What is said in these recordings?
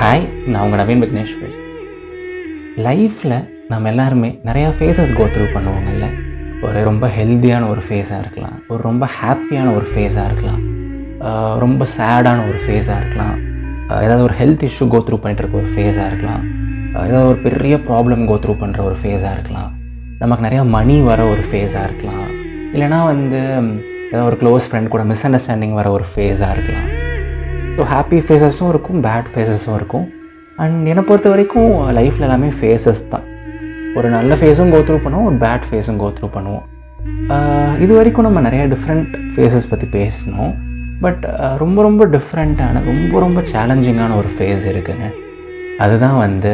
hi நான் உங்கள் நவீன் விக்னேஸ்வர் லைஃப்பில் நம்ம எல்லாருமே நிறையா ஃபேஸஸ் கோ த்ரூ பண்ணுவோங்கல்ல ஒரு ரொம்ப ஹெல்த்தியான ஒரு ஃபேஸாக இருக்கலாம் ஒரு ரொம்ப ஹாப்பியான ஒரு ஃபேஸாக இருக்கலாம் ஆஹ் ரொம்ப சேடான ஒரு ஃபேஸாக இருக்கலாம் ஆஹ் ஏதாவது ஒரு ஹெல்த் இஷ்யூ கோ த்ரூ பண்ணிட்டு இருக்க ஒரு ஃபேஸாக இருக்கலாம் ஆஹ் ஏதாவது ஒரு பெரிய ப்ராப்ளம் கோ த்ரூ பண்ணுற ஒரு ஃபேஸாக இருக்கலாம் நமக்கு நிறையா மணி வர ஒரு ஃபேஸாக இருக்கலாம் இல்லைனா வந்து ஏதாவது ஒரு க்ளோஸ் ஃப்ரெண்ட் கூட மிஸ் அண்டர்ஸ்டாண்டிங் வர ஒரு ஃபேஸாக இருக்கலாம் ஸோ ஹாப்பி ஃபேஸஸும் இருக்கும் பேட் ஃபேஸஸும் இருக்கும் அண்ட் என்னை பொறுத்த வரைக்கும் லைஃப்பில் எல்லாமே ஃபேஸஸ் தான் ஒரு நல்ல ஃபேஸும் கோ த்ரூ பண்ணுவோம் ஒரு பேட் ஃபேஸும் கோ த்ரூ பண்ணுவோம் ஆஹ் இது வரைக்கும் நம்ம நிறைய டிஃப்ரெண்ட் ஃபேஸஸ் பற்றி பேசினோம் பட் ரொம்ப ரொம்ப டிஃப்ரெண்ட்டான ரொம்ப ரொம்ப சேலஞ்சிங்கான ஒரு ஃபேஸ் இருக்குங்க அதுதான் வந்து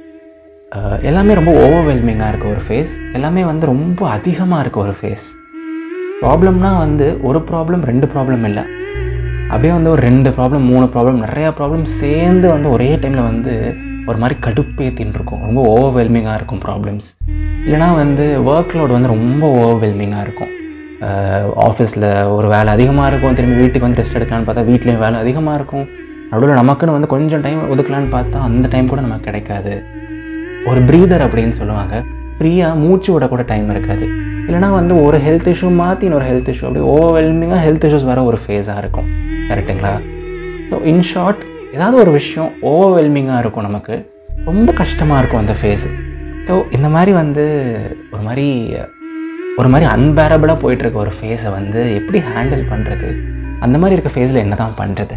ஆஹ் எல்லாமே ரொம்ப ஓவர்வெல்மிங்காக இருக்க ஒரு ஃபேஸ் எல்லாமே வந்து ரொம்ப அதிகமாக இருக்க ஒரு ஃபேஸ் ப்ராப்ளம்னா வந்து ஒரு ப்ராப்ளம் ரெண்டு ப்ராப்ளம் இல்லை அப்படியே வந்து ஒரு ரெண்டு ப்ராப்ளம் மூணு ப்ராப்ளம் நிறையா ப்ராப்ளம் சேர்ந்து வந்து ஒரே டைமில் வந்து ஒரு மாதிரி கடுப்பேத்தின்னு இருக்கும் ரொம்ப ஓவர்வெல்மிங்காக இருக்கும் ப்ராப்ளம்ஸ் இல்லைனா வந்து ஒர்க் லோட் வந்து ரொம்ப ஓவர்வெல்மிங்காக இருக்கும் ஆஃபீஸில் ஒரு வேலை அதிகமாக இருக்கும் திரும்பி வீட்டுக்கு வந்து ரெஸ்ட் எடுக்கலான்னு பார்த்தா வீட்லேயும் வேலை அதிகமாக இருக்கும் நடுவில் நமக்குன்னு வந்து கொஞ்சம் டைம் ஒதுக்கலான்னு பார்த்தா அந்த டைம் கூட நமக்கு கிடைக்காது ஒரு ப்ரீதர் அப்படின்னு சொல்லுவாங்க ஃப்ரீயாக மூச்சு விட கூட டைம் இருக்காது இல்லைனா வந்து ஒரு ஹெல்த் இஷ்யூ மாற்றி இன்னொரு ஹெல்த் இஷ்யூ அப்படி ஓவர்வெல்மிங்காக ஹெல்த் இஷ்யூஸ் வர ஒரு ஃபேஸாக இருக்கும் கரெக்டுங்களா ஸோ இன் ஷார்ட் ஏதாவது ஒரு விஷயம் ஓவர்வெல்மிங்காக இருக்கும் நமக்கு ரொம்ப கஷ்டமாக இருக்கும் அந்த ஃபேஸ் ஸோ இந்த மாதிரி வந்து ஒரு மாதிரி ஒரு மாதிரி அன்பேரபிளாக போயிட்டுருக்க ஒரு ஃபேஸை வந்து எப்படி ஹேண்டில் பண்ணுறது அந்த மாதிரி இருக்க ஃபேஸில் என்ன தான் பண்ணுறது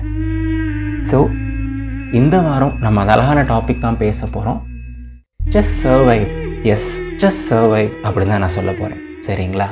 ஸோ இந்த வாரம் நம்ம அது அழகான டாபிக் தான் பேச போகிறோம் just survive yes just survive அப்படின்னு தான் நான் சொல்ல போகிறேன் சரிங்களா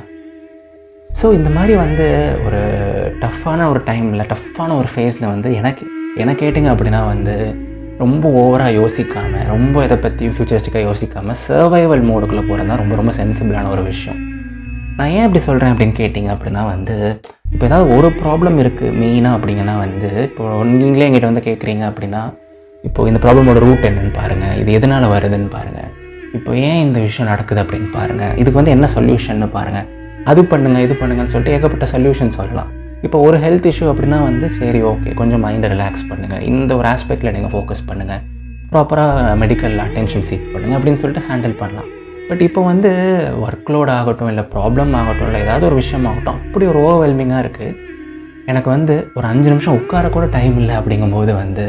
ஸோ இந்த மாதிரி வந்து ஒரு டஃப்பான ஒரு டைமில் டஃப்பான ஒரு ஃபேஸில் வந்து எனக்கு என்ன கேட்டிங்க அப்படின்னா வந்து ரொம்ப ஓவராக யோசிக்காமல் ரொம்ப இதை பற்றியும் ஃபியூச்சரிஸ்டிக்காக யோசிக்காமல் சர்வைவல் மோடுக்குள்ளே போகிறது தான் ரொம்ப ரொம்ப சென்சிபிளான ஒரு விஷயம் நான் ஏன் இப்படி சொல்கிறேன் அப்படின்னு கேட்டிங்க அப்படின்னா வந்து இப்போ ஏதாவது ஒரு ப்ராப்ளம் இருக்குது மெயினாக அப்படிங்கன்னா வந்து இப்போ நீங்களே எங்கிட்ட வந்து கேட்குறீங்க அப்படின்னா இப்போ இந்த ப்ராப்ளமோட ரூட் என்னன்னு பாருங்கள் இது எதனால் வருதுன்னு பாருங்கள் இப்போ ஏன் இந்த விஷயம் நடக்குது அப்படின்னு பாருங்கள் இதுக்கு வந்து என்ன சொல்யூஷன்னு பாருங்கள் அது பண்ணுங்கள் இது பண்ணுங்கன்னு சொல்லிட்டு ஏகப்பட்ட சொல்யூஷன் சொல்லலாம் இப்போ ஒரு ஹெல்த் இஷ்யூ அப்படின்னா வந்து சரி ஓகே கொஞ்சம் மைண்டை ரிலாக்ஸ் பண்ணுங்கள் இந்த ஒரு ஆஸ்பெக்டில் நீங்கள் ஃபோக்கஸ் பண்ணுங்கள் ப்ராப்பராக மெடிக்கல் அட்டென்ஷன் சீக் பண்ணுங்கள் அப்படின்னு சொல்லிட்டு ஹேண்டில் பண்ணலாம் பட் இப்போ வந்து ஒர்க் லோட் ஆகட்டும் இல்லை ப்ராப்ளம் ஆகட்டும் இல்லை ஏதாவது ஒரு விஷயம் ஆகட்டும் அப்படி ஒரு ஓவர்வெல்மிங்காக இருக்குது எனக்கு வந்து ஒரு அஞ்சு நிமிஷம் உட்கார கூட டைம் இல்லை அப்படிங்கும்போது வந்து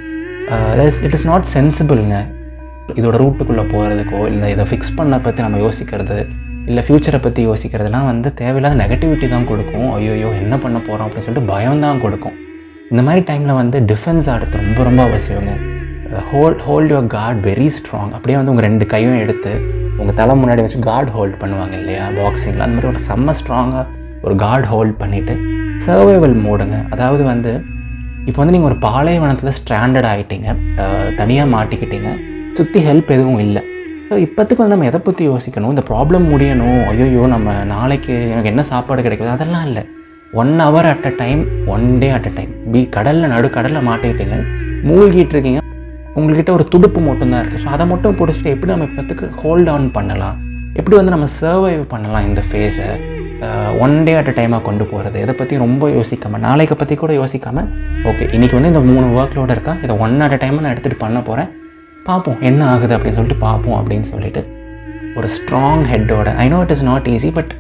இட் இஸ் நாட் சென்சிபிள்ங்க இதோட ரூட்டுக்குள்ளே போகிறதுக்கோ இல்லை இதை ஃபிக்ஸ் பண்ண பற்றி நம்ம யோசிக்கிறது இல்லை ஃப்யூச்சரை பற்றி யோசிக்கிறதுலாம் வந்து தேவையில்லாத நெகட்டிவிட்டி தான் கொடுக்கும் ஐயோயோ என்ன பண்ண போகிறோம் அப்படின்னு சொல்லிட்டு பயம் தான் கொடுக்கும் இந்த மாதிரி டைமில் வந்து டிஃபென்ஸ் ஆடுறது ரொம்ப ரொம்ப அவசியங்க hold hold your guard very strong அப்படியே வந்து உங்கள் ரெண்டு கையும் எடுத்து உங்கள் தலை முன்னாடி வச்சு காட் ஹோல்ட் பண்ணுவாங்க இல்லையா பாக்ஸிங்கில் அந்த மாதிரி ஒரு செம்ம ஸ்ட்ராங்காக ஒரு காட் ஹோல்ட் பண்ணிவிட்டு சர்வைவல் மோடுங்க அதாவது வந்து இப்போ வந்து நீங்கள் ஒரு பாலைவனத்தில் ஸ்ட்ராண்டட் ஆகிட்டீங்க தனியாக மாட்டிக்கிட்டீங்க சுற்றி ஹெல்ப் எதுவும் இல்லை ஸோ இப்போத்துக்கு வந்து நம்ம எதை பற்றி யோசிக்கணும் இந்த ப்ராப்ளம் முடியணும் ஐயோ நம்ம நாளைக்கு எனக்கு என்ன சாப்பாடு கிடைக்குது அதெல்லாம் இல்லை one hour at a time one day at a time பி கடலில் நடு கடலில் மாட்டிக்கிட்டீங்க மூழ்கிட்டு இருக்கீங்க உங்கள்கிட்ட ஒரு துடுப்பு மட்டும்தான் இருக்குது ஸோ அதை மட்டும் பிடிச்சிட்டு எப்படி நம்ம இப்போத்துக்கு ஹோல்ட் ஆன் பண்ணலாம் எப்படி வந்து நம்ம சர்வைவ் பண்ணலாம் இந்த ஃபேஸை ஒன் டே அட் அ டைமாக கொண்டு போகிறது இதை பற்றி ரொம்ப யோசிக்காமல் நாளைக்கு பற்றி கூட யோசிக்காமல் ஓகே இன்றைக்கி வந்து இந்த மூணு ஒர்க் லோடு இருக்கா இதை ஒன் அட் அ டைமாக நான் எடுத்துகிட்டு பண்ண போகிறேன் பார்ப்போம் என்ன ஆகுது அப்படின்னு சொல்லிட்டு பார்ப்போம் அப்படின்னு சொல்லிட்டு ஒரு ஸ்ட்ராங் ஹெட்டோட I know it is not easy but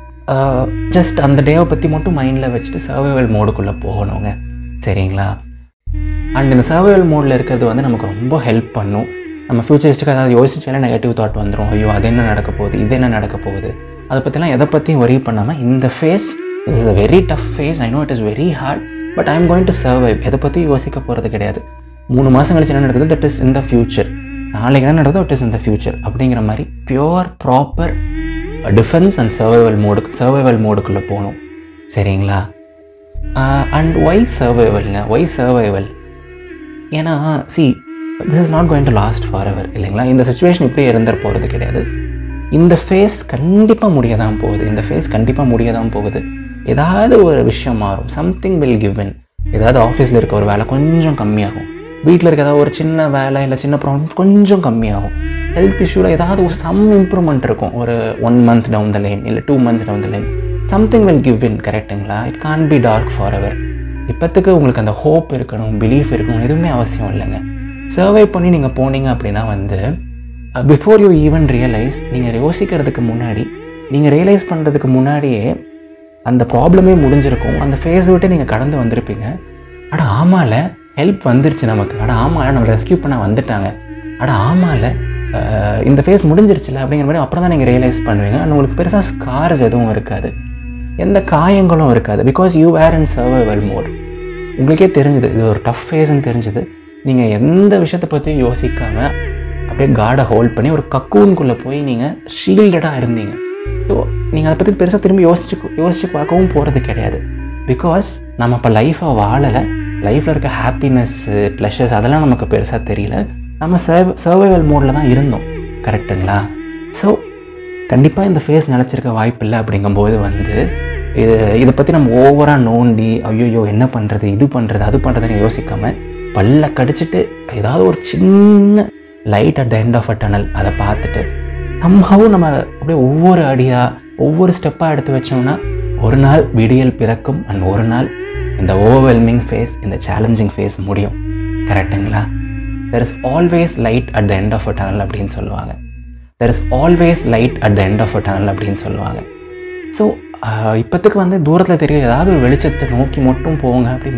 just அந்த டேவை பற்றி மட்டும் மைண்டில் வச்சுட்டு சர்வைவல் மோடுக்குள்ளே போகணுங்க சரிங்களா அண்ட் இந்த சர்வைவல் மோடில் இருக்கிறது வந்து நமக்கு ரொம்ப ஹெல்ப் பண்ணும் நம்ம ஃபியூச்சரிஸ்ட்டுக்கு அதாவது யோசிச்சாலே நெகட்டிவ் தாட் வந்துடும் ஐயோ அது என்ன நடக்க போகுது இது என்ன நடக்க போகுது அதை பற்றிலாம் எதை பற்றியும் ஒரி பண்ணாமல் இந்த phase is is a very tough phase I know it is very hard but I am going to survive எதை பற்றியும் யோசிக்க போகிறது கிடையாது மூணு மாதம் கழிச்சு என்ன நடக்குது that is in the future நாளைக்கு என்ன நடக்குதோ it is in the future அப்படிங்கிற மாதிரி pure proper defence and survival மோடுக்கு சர்வைவல் மோடுக்குள்ளே போகணும் சரிங்களா அண்ட் ஒய் சர்வைவல்ங்க ஒய் சர்வைவல் ஏன்னா see this is not going to last forever இல்லைங்களா இந்த சுச்சுவேஷன் இப்படியே இருந்துட போகிறது கிடையாது இந்த ஃபேஸ் கண்டிப்பாக முடிய தான் போகுது இந்த ஃபேஸ் கண்டிப்பாக முடிய தான் போகுது ஏதாவது ஒரு விஷயம் மாறும் சம்திங் வில் கிவன் ஏதாவது ஆஃபீஸில் இருக்க ஒரு வேலை கொஞ்சம் கம்மியாகும் வீட்டில் இருக்க ஏதாவது ஒரு சின்ன வேலை இல்லை சின்ன ப்ராப்ளம் கொஞ்சம் கம்மியாகும் ஹெல்த் இஷ்யூவில் ஏதாவது ஒரு சம் இம்ப்ரூவ்மெண்ட் இருக்கும் ஒரு one month down the line இல்லை two months down the line something will give in கரெக்டுங்களா it can be dark forever இப்போத்துக்கு உங்களுக்கு அந்த ஹோப் இருக்கணும் பிலீஃப் இருக்கணும் எதுவுமே அவசியம் இல்லைங்க சர்வை பண்ணி நீங்கள் போனீங்க அப்படின்னா வந்து பிஃபோர் யூ ஈவன் ரியலைஸ் நீங்கள் யோசிக்கிறதுக்கு முன்னாடி நீங்கள் ரியலைஸ் பண்ணுறதுக்கு முன்னாடியே அந்த ப்ராப்ளமே முடிஞ்சிருக்கும் அந்த ஃபேஸ் விட்டு நீங்கள் கடந்து வந்திருப்பீங்க அட ஆமால ஹெல்ப் வந்துருச்சு நமக்கு அட ஆமால நம்ம ரெஸ்கியூ பண்ண வந்துட்டாங்க அட ஆமால அஹ், இந்த ஃபேஸ் முடிஞ்சிருச்சுல அப்படிங்கிற மாதிரி அப்புறம் தான் நீங்கள் ரியலைஸ் பண்ணுவீங்க and உங்களுக்கு பெருசாக ஸ்கார்ஸ் எதுவும் இருக்காது எந்த காயங்களும் இருக்காது because you were and survival mode உங்களுக்கே தெரிஞ்சுது இது ஒரு டஃப் ஃபேஸ்ன்னு தெரிஞ்சுது நீங்கள் எந்த விஷயத்தை பற்றி யோசிக்காமல் அப்படியே காடை ஹோல்ட் பண்ணி ஒரு கக்கூனுக்குள்ளே போய் நீங்கள் ஷீல்டடாக இருந்தீங்க ஸோ நீங்கள் அதை பற்றி பெருசாக திரும்பி யோசிச்சு யோசிச்சு பார்க்கவும் போகிறது கிடையாது பிகாஸ் நம்ம இப்போ லைஃப்பை வாழலை லைஃப்பில் இருக்க ஹாப்பினஸ்ஸு ப்ளஷர்ஸ் அதெல்லாம் நமக்கு பெருசாக தெரியல நம்ம சர்வ் சர்வைவல் மோடில் தான் இருந்தோம் கரெக்டுங்களா ஸோ கண்டிப்பாக இந்த ஃபேஸ் நினச்சிருக்க வாய்ப்பு இல்லை அப்படிங்கும்போது வந்து இது இதை பற்றி நம்ம ஓவராக நோண்டி ஐயோ என்ன பண்ணுறது இது பண்ணுறது அது பண்ணுறதுன்னு யோசிக்காமல் பல்ல கடிச்சிட்டு ஏதாவது ஒரு சின்ன light at the end of a tunnel அதை பார்த்துட்டு somehow நம்ம அப்படியே ஒவ்வொரு அடியாக ஒவ்வொரு ஸ்டெப்பாக எடுத்து வச்சோம்னா ஒரு நாள் விடியல் பிறக்கும் அண்ட் ஒரு நாள் இந்த ஓவர்வெல்மிங் ஃபேஸ் இந்த சேலஞ்சிங் ஃபேஸ் முடியும் கரெக்டுங்களா there is always light at the end of a tunnel அப்படின்னு சொல்லுவாங்க there is always light at the end of a tunnel அப்படின்னு சொல்லுவாங்க ஸோ இப்போத்துக்கு வந்து தூரத்தில் தெரிய ஏதாவது ஒரு வெளிச்சத்தை நோக்கி மட்டும் போங்க அப்படி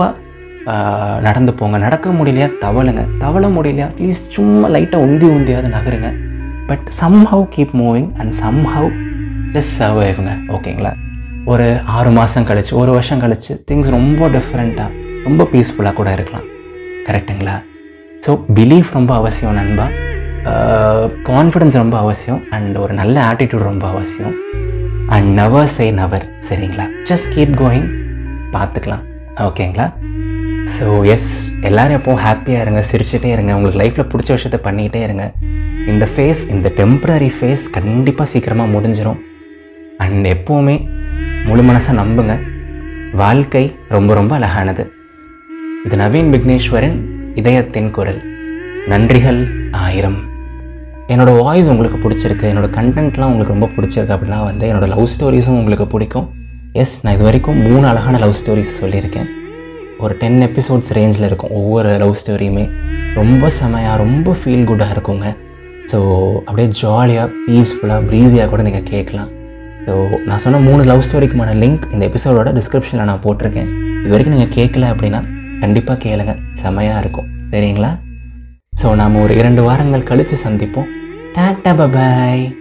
மெதுவாக நடந்து போங்க நடக்க முடியலையா தவளுங்க தவள முடியலையா ப்ளீஸ் சும்மா லைட்டாக உந்தி உந்தியாவது நகருங்க but somehow keep moving and somehow just சர்வைவுங்க ஓகேங்களா ஒரு ஆறு மாதம் கழிச்சு ஒரு வருஷம் கழிச்சு திங்ஸ் ரொம்ப டிஃப்ரெண்ட்டாக ரொம்ப பீஸ்ஃபுல்லாக கூட இருக்கலாம் கரெக்டுங்களா ஸோ பிலீஃப் ரொம்ப அவசியம் நண்பா கான்ஃபிடென்ஸ் ரொம்ப அவசியம் அண்ட் ஒரு நல்ல ஆட்டிடியூட் ரொம்ப அவசியம் அண்ட் நவர் சே நவர் சரிங்களா ஜஸ்ட் கீப் கோயிங் பார்த்துக்கலாம் ஓகேங்களா ஸோ எஸ் எல்லாரும் எப்போ ஹாப்பியாக இருங்க சிரிச்சுட்டே இருங்க உங்களுக்கு லைஃப்பில் பிடிச்ச விஷயத்த பண்ணிக்கிட்டே இருங்க இந்த ஃபேஸ் இந்த டெம்ப்ரரி ஃபேஸ் கண்டிப்பாக சீக்கிரமாக முடிஞ்சிடும் அண்ட் எப்போவுமே முழு மனசை நம்புங்க வாழ்க்கை ரொம்ப ரொம்ப அழகானது இது நவீன் விக்னேஸ்வரன் இதயத்தின் குரல் நன்றிகள் ஆயிரம் என்னோடய வாய்ஸ் உங்களுக்கு பிடிச்சிருக்கு என்னோடய கண்டென்ட்லாம் உங்களுக்கு ரொம்ப பிடிச்சிருக்கு அப்படின்னா வந்து என்னோடய லவ் ஸ்டோரிஸும் உங்களுக்கு பிடிக்கும் எஸ் நான் இது வரைக்கும் மூணு அழகான லவ் ஸ்டோரிஸ் சொல்லியிருக்கேன் ஒரு டென் எபிசோட்ஸ் ரேஞ்சில் இருக்கும் ஒவ்வொரு லவ் ஸ்டோரியுமே ரொம்ப செமையாக ரொம்ப ஃபீல் குட்டாக இருக்குங்க ஸோ அப்படியே ஜாலியாக பீஸ்ஃபுல்லாக ப்ரீஸியாக கூட நீங்கள் கேட்கலாம் ஸோ நான் சொன்ன மூணு லவ் ஸ்டோரிக்குமான லிங்க் இந்த எபிசோடோட டிஸ்கிரிப்ஷனில் நான் போட்டிருக்கேன் இது வரைக்கும் நீங்கள் கேட்கல அப்படின்னா கண்டிப்பாக கேளுங்க செமையாக இருக்கும் சரிங்களா ஸோ நாம் ஒரு இரண்டு வாரங்கள் கழித்து சந்திப்போம் டாட்டா பபாய்